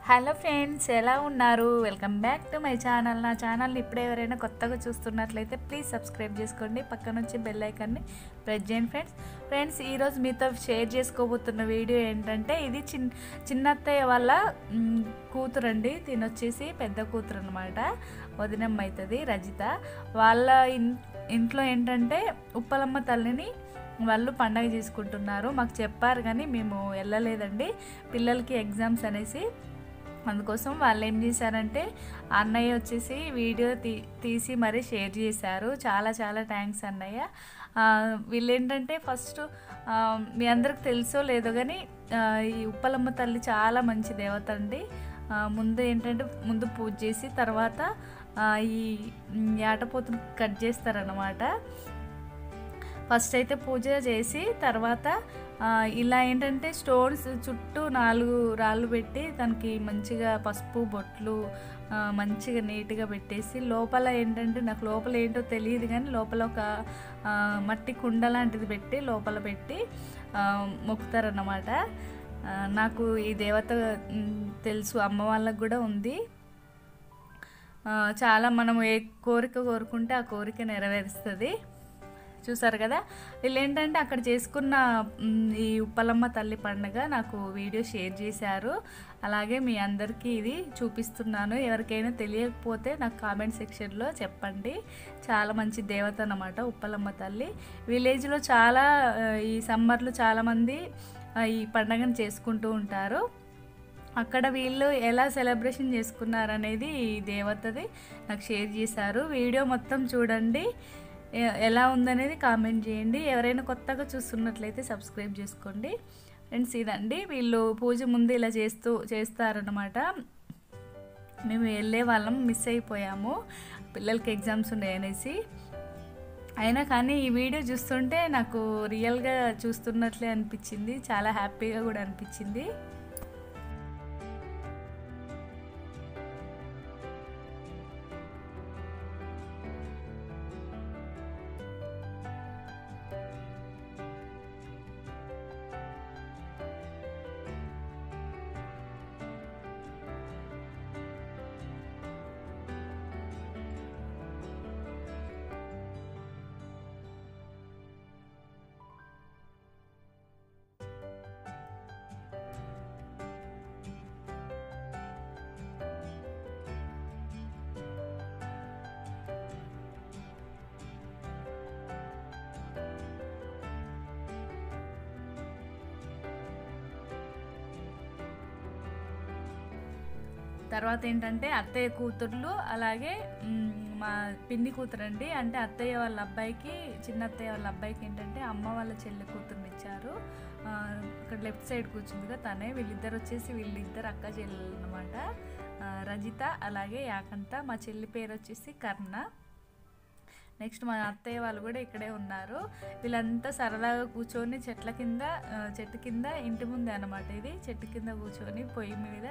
hello friends ఎలా ఉన్నారు welcome back to my channel నా ఛానల్ని ఇప్పుడే ఎవరైనా కొత్తగా చూస్తున్నట్లయితే ప్లీజ్ సబ్స్క్రైబ్ చేసుకోండి పక్కన వచ్చి బెల్ ఐకాన్ని ప్రెస్ చేయండి ఫ్రెండ్స్ ఫ్రెండ్స్ ఈరోజు మీతో షేర్ చేసుకోబోతున్న వీడియో ఏంటంటే ఇది చిన్ చిన్నత్తయ్య వాళ్ళ మ్, కూతురు అండి తినొచ్చేసి పెద్ద కూతురు అనమాట వదినమ్మ అవుతుంది రజిత వాళ్ళ ఇన్ ఇంట్లో ఏంటంటే ఉప్పలమ్మ తల్లిని వాళ్ళు పండగ చేసుకుంటున్నారు మాకు చెప్పారు కానీ మేము వెళ్ళలేదండి పిల్లలకి ఎగ్జామ్స్ అనేసి అందుకోసం వాళ్ళు ఏం చేశారంటే అన్నయ్య వచ్చేసి వీడియో తీ తీసి మరీ షేర్ చేశారు చాలా చాలా థ్యాంక్స్ అన్నయ్య ఆ, వీళ్ళు ఏంటంటే ఫస్ట్ ఆ, మీ అందరికి తెలుసో లేదో కానీ ఆ, ఈ ఉప్పలమ్మ తల్లి చాలా మంచి దేవత అండి ఆ, ముందు ఏంటంటే ముందు పూజ చేసి తర్వాత ఆ, ఈ ఏటపోతును కట్ చేస్తారనమాట ఫస్ట్ అయితే పూజ చేసి తర్వాత ఆ, ఇలా ఏంటంటే స్టోన్స్ చుట్టూ నాలుగు రాళ్ళు పెట్టి దానికి మంచిగా పసుపు బొట్లు ఆ, మంచిగా నీట్గా పెట్టేసి లోపల ఏంటంటే నాకు లోపల ఏంటో తెలియదు కానీ లోపల ఒక ఆ, మట్టి కుండ లాంటిది పెట్టి లోపల పెట్టి ఆ, మొక్కుతారన్నమాట ఆ, నాకు ఈ దేవత మ్, తెలుసు అమ్మ వాళ్ళకు కూడా ఉంది ఆ, చాలా మనం ఏ కోరిక కోరుకుంటే ఆ కోరిక నెరవేరుస్తుంది చూసారు కదా వీళ్ళు ఏంటంటే అక్కడ చేసుకున్న మ్, ఈ ఉప్పలమ్మ తల్లి పండుగ నాకు వీడియో షేర్ చేశారు అలాగే మీ అందరికీ ఇది చూపిస్తున్నాను ఎవరికైనా తెలియకపోతే నాకు కామెంట్ సెక్షన్లో చెప్పండి చాలా మంచి దేవత అన్నమాట ఉప్పలమ్మ తల్లి విలేజ్లో చాలా ఆ, ఈ సమ్మర్లో చాలామంది ఆ, ఈ పండుగను చేసుకుంటూ ఉంటారు అక్కడ వీళ్ళు ఎలా సెలబ్రేషన్ చేసుకున్నారనేది ఈ దేవతది నాకు షేర్ చేశారు వీడియో మొత్తం చూడండి ఎ- ఎలా ఉందనేది కామెంట్ చేయండి ఎవరైనా కొత్తగా చూస్తున్నట్లయితే సబ్స్క్రైబ్ చేసుకోండి ఫ్రెండ్స్ ఇదండి వీళ్ళు పూజ ముందు ఇలా చేస్తూ చేస్తారనమాట మేము వెళ్ళే వాళ్ళం మిస్ అయిపోయాము పిల్లలకి ఎగ్జామ్స్ ఉన్నాయి అనేసి అయినా కానీ ఈ వీడియో చూస్తుంటే నాకు రియల్గా చూస్తున్నట్లే అనిపించింది చాలా హ్యాపీగా కూడా అనిపించింది తర్వాత ఏంటంటే అత్తయ్య కూతుర్లు అలాగే మ్, మా పిన్ని కూతురు అండి అంటే అత్తయ్య వాళ్ళ అబ్బాయికి చిన్న అత్తయ్య వాళ్ళ అబ్బాయికి ఏంటంటే అమ్మ వాళ్ళ చెల్లి కూతుర్ని ఇచ్చారు ఆ, ఇక్కడ లెఫ్ట్ సైడ్ కూర్చుందిగా తనే వీళ్ళిద్దరు వచ్చేసి వీళ్ళిద్దరు అక్క చెల్లెలు అనమాట రజిత అలాగే యాకంత మా చెల్లి పేరు వచ్చేసి కర్ణ నెక్స్ట్ మా అత్తయ్య వాళ్ళు కూడా ఇక్కడే ఉన్నారు వీళ్ళంతా సరదాగా కూర్చొని చెట్ల కింద ఆ, చెట్టు కింద ఇంటి ముందే అనమాట ఇది చెట్టు కింద కూర్చొని పొయ్యి మీద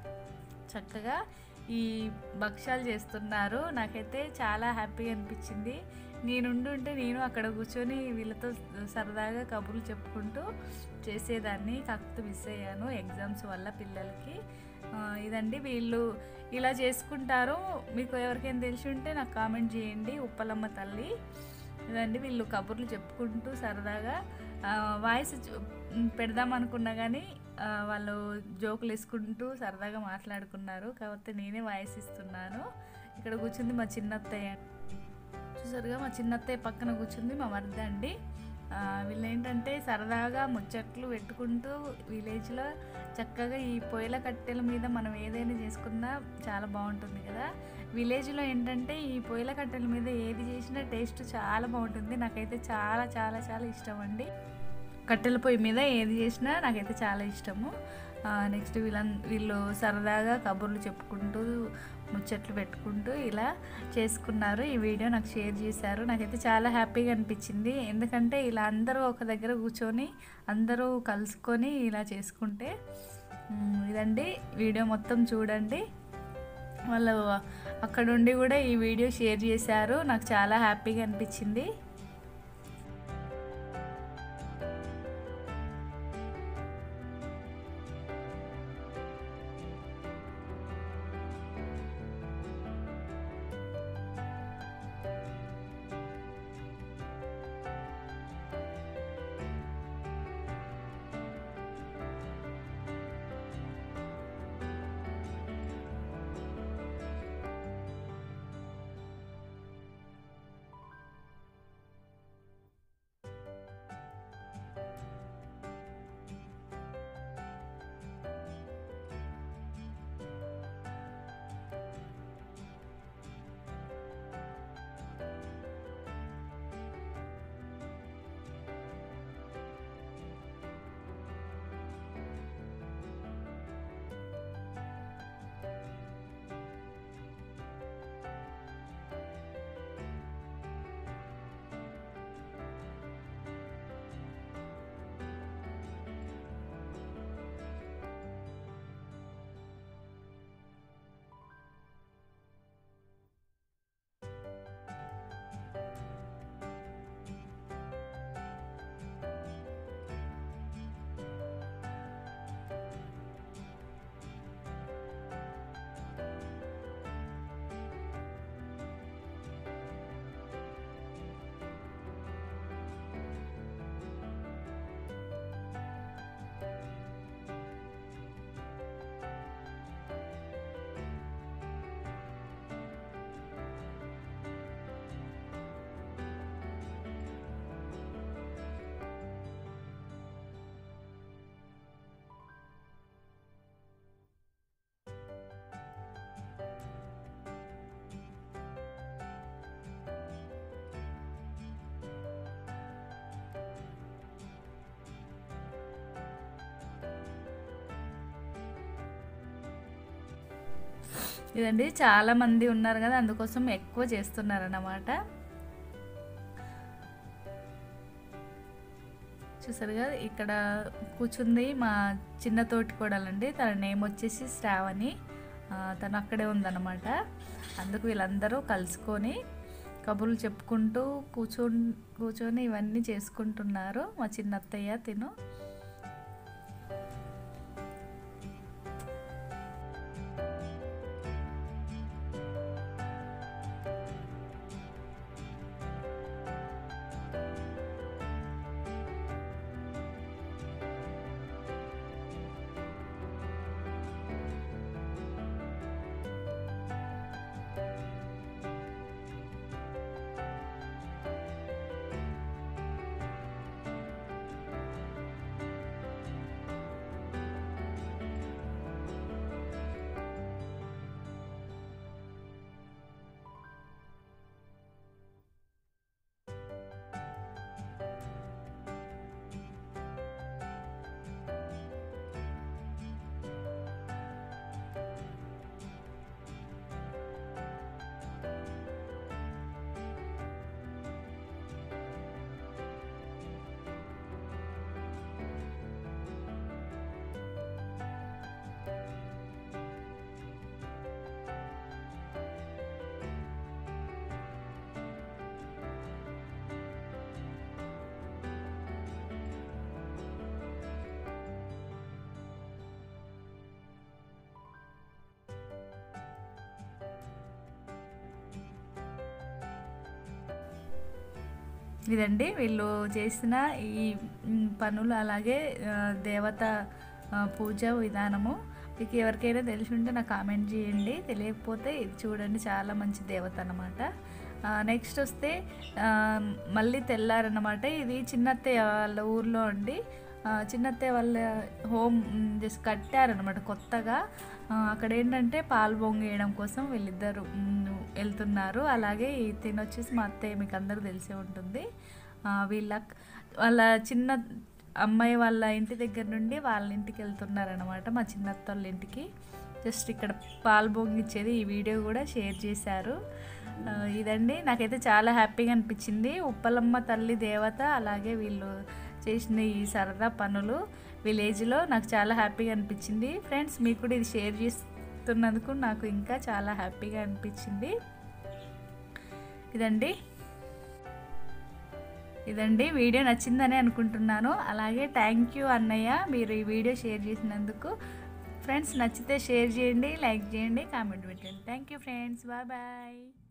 చక్కగా ఈ భక్ష్యాలు చేస్తున్నారు నాకైతే చాలా హ్యాపీగా అనిపించింది నేనుండుంటే నేను అక్కడ కూర్చొని వీళ్ళతో సరదాగా కబుర్లు చెప్పుకుంటూ చేసేదాన్ని కాకపోతే మిస్ అయ్యాను ఎగ్జామ్స్ వల్ల పిల్లలకి ఆ, ఇదండి వీళ్ళు ఇలా చేసుకుంటారు మీకు ఎవరికైనా తెలిసి ఉంటే నాకు కామెంట్ చేయండి ఉప్పలమ్మ తల్లి ఇదండి వీళ్ళు కబుర్లు చెప్పుకుంటూ సరదాగా ఆ, వాయిస్ చూ- పెడదాం అనుకున్నా కానీ ఆ, వాళ్ళు జోకులు వేసుకుంటూ సరదాగా మాట్లాడుకున్నారు కాబట్టి నేనే వాయిస్ ఇస్తున్నాను ఇక్కడ కూర్చుంది మా చిన్నత్తయ్య చూసారుగా మా చిన్నత్తయ్య పక్కన కూర్చుంది మా మరిద అండి ఆ, వీళ్ళు ఏంటంటే సరదాగా ముచ్చట్లు పెట్టుకుంటూ విలేజ్లో చక్కగా ఈ పొయ్యిల కట్టెల మీద మనం ఏదైనా చేసుకున్నా చాలా బాగుంటుంది కదా విలేజ్లో ఏంటంటే ఈ పొయ్యిల కట్టెల మీద ఏది చేసినా టేస్ట్ చాలా బాగుంటుంది నాకైతే చాలా చాలా చాలా ఇష్టం అండి కట్టెల పొయ్యి మీద ఏది చేసినా నాకైతే చాలా ఇష్టము నెక్స్ట్ వీళ్ళ వీళ్ళు సరదాగా కబుర్లు చెప్పుకుంటూ ముచ్చట్లు పెట్టుకుంటూ ఇలా చేసుకున్నారు ఈ వీడియో నాకు షేర్ చేశారు నాకైతే చాలా హ్యాపీగా అనిపించింది ఎందుకంటే ఇలా అందరూ ఒక దగ్గర కూర్చొని అందరూ కలుసుకొని ఇలా చేసుకుంటే మ్, ఇదండి వీడియో మొత్తం చూడండి వాళ్ళు అక్కడ ఉండి కూడా ఈ వీడియో షేర్ చేశారు నాకు చాలా హ్యాపీగా అనిపించింది ఇదండి చాలా మంది ఉన్నారు కదా అందుకోసం ఎక్కువ చేస్తున్నారన్నమాట చూసారు కదా ఇక్కడ కూర్చుంది మా చిన్న తోటి కోడలండి తన నేమ్ వచ్చేసి శ్రావణి ఆ, తను అక్కడే ఉందన్నమాట అందుకు వీళ్ళందరూ కలుసుకొని కబుర్లు చెప్పుకుంటూ కూర్చో కూర్చొని ఇవన్నీ చేసుకుంటున్నారు మా చిన్న అత్తయ్య తిను ఇదండి వీళ్ళు చేసిన ఈ మ్, పనులు అలాగే ఆ, దేవత ఆ, పూజ విధానము మీకు ఎవరికైనా తెలిసి ఉంటే నాకు కామెంట్ చేయండి తెలియకపోతే ఇది చూడండి చాలా మంచి దేవత అనమాట నెక్స్ట్ వస్తే ఆ, మళ్ళీ తెల్లారనమాట ఇది చిన్నత్తయ్య వాళ్ళ ఊర్లో అండి ఆ, చిన్నత్తయ్య వాళ్ళ హోమ్ జస్ట్ కట్టారనమాట కొత్తగా ఆ, అక్కడ ఏంటంటే పాలు పొంగేయడం కోసం వీళ్ళిద్దరు మ్, వెళ్తున్నారు అలాగే ఈ తినొచ్చేసి మా అత్తయ్య మీకు అందరూ తెలిసే ఉంటుంది ఆ, వీళ్ళ వాళ్ళ చిన్న అమ్మాయి వాళ్ళ ఇంటి దగ్గర నుండి వాళ్ళ ఇంటికి వెళ్తున్నారనమాట మా చిన్నత్త వాళ్ళ ఇంటికి జస్ట్ ఇక్కడ పాలు పొంగిచ్చేది ఈ వీడియో కూడా షేర్ చేశారు ఆ, ఇదండి నాకైతే చాలా హ్యాపీగా అనిపించింది ఉప్పలమ్మ తల్లి దేవత అలాగే వీళ్ళు చేసిన ఈ సరదా పనులు విలేజ్లో నాకు చాలా హ్యాపీగా అనిపించింది ఫ్రెండ్స్ మీకు కూడా ఇది షేర్ చేస్తున్నందుకు నాకు ఇంకా చాలా హ్యాపీగా అనిపించింది ఇదండి ఇదండి వీడియో నచ్చిందని అనుకుంటున్నాను అలాగే థ్యాంక్ యూ అన్నయ్య మీరు ఈ వీడియో షేర్ చేసినందుకు ఫ్రెండ్స్ నచ్చితే షేర్ చేయండి లైక్ చేయండి కామెంట్ పెట్టండి thank you friends bye bye